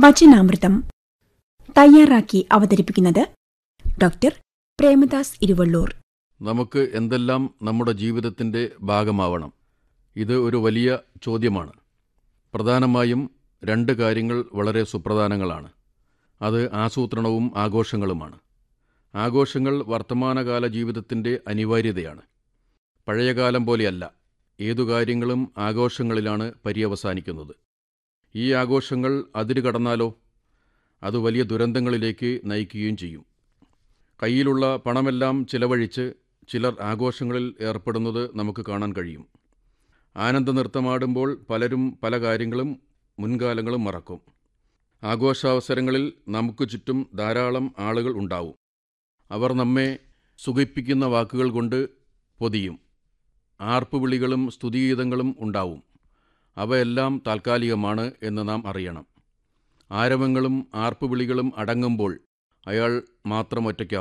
വചനാമൃതം തയ്യാറാക്കി അവതരിപ്പിക്കുന്നത് ഡോക്ടർ പ്രേമദാസ് ഇരുവള്ളൂർ നമുക്ക് എന്തെല്ലാം നമ്മുടെ ജീവിതത്തിൻ്റെ ഭാഗമാവണം ഇത് ഒരു വലിയ ചോദ്യമാണ് പ്രധാനമായും രണ്ട് കാര്യങ്ങൾ വളരെ സുപ്രധാനങ്ങളാണ് അത് ആസൂത്രണവും ആഘോഷങ്ങളുമാണ് ആഘോഷങ്ങൾ വർത്തമാനകാല ജീവിതത്തിൻ്റെ അനിവാര്യതയാണ് പഴയകാലം പോലെയല്ല ഏതു കാര്യങ്ങളും ആഘോഷങ്ങളിലാണ് പര്യവസാനിക്കുന്നത് ഈ ആഘോഷങ്ങൾ അതിര് കടന്നാലോ അത് വലിയ ദുരന്തങ്ങളിലേക്ക് നയിക്കുകയും ചെയ്യും കയ്യിലുള്ള പണമെല്ലാം ചിലവഴിച്ച് ചിലർ ആഘോഷങ്ങളിൽ ഏർപ്പെടുന്നത് നമുക്ക് കാണാൻ കഴിയും ആനന്ദ നൃത്തമാടുമ്പോൾ പലരും പല കാര്യങ്ങളും മുൻകാലങ്ങളും മറക്കും ആഘോഷാവസരങ്ങളിൽ നമുക്ക് ചുറ്റും ധാരാളം ആളുകൾ ഉണ്ടാവും അവർ നമ്മെ സുഖിപ്പിക്കുന്ന വാക്കുകൾ കൊണ്ട് പൊതിയും ആർപ്പുവിളികളും സ്തുതിഗീതങ്ങളും ഉണ്ടാവും അവയെല്ലാം താൽക്കാലികമാണ് എന്ന് നാം അറിയണം ആരവങ്ങളും ആർപ്പുവിളികളും അടങ്ങുമ്പോൾ അയാൾ മാത്രം ഒറ്റയ്ക്കാവും